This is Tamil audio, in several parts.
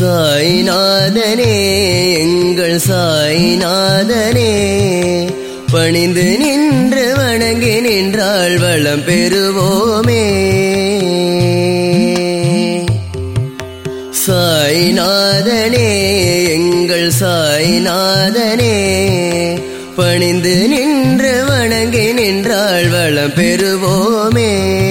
சாய்நாதனே எங்கள் சாய்நாதனே பணிந்து நின்று வணங்கி நின்றாள் வளம் பெறுவோமே சாய்நாதனே எங்கள் சாய்நாதனே பணிந்து நின்று வணங்கி நின்றாள் வளம் பெறுவோமே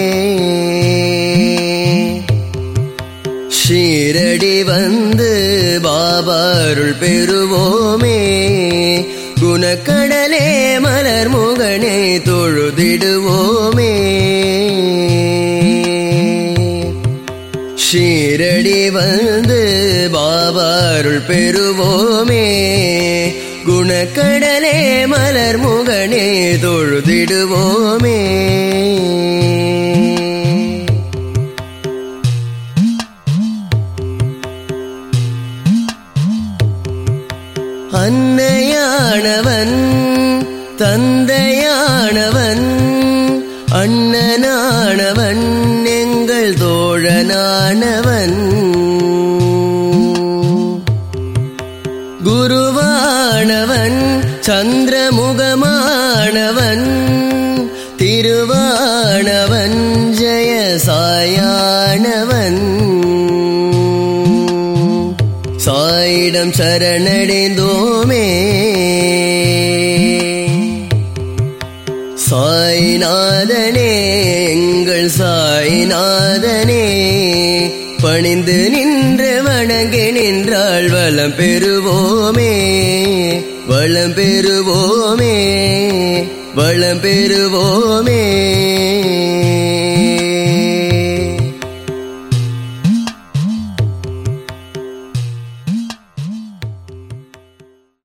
ஷீரடி வந்து பாபாருள் பெறுவோமே குணக்கடலே மலர் முகனே தொழுதிடுவோமே ஷீரடி வந்து பாபாருள் பெறுவோமே குணக்கடலே மலர் முகனே தொழுதிடுவோமே அன்னையானவன் தந்தையானவன் அண்ணனானவன் எங்கள் தோழனானவன் குருவானவன் சந்திரமுகமானவன் திருவானவன் ஜெயசாயானவன் சாயிடம் சரணடைந்தோமே சாய்நாதனே எங்கள் சாய்நாதனே பணிந்து நின்று வணங்கி நின்றாள் வளம் பெறுவோமே வளம் பெறுவோமே வளம் பெறுவோமே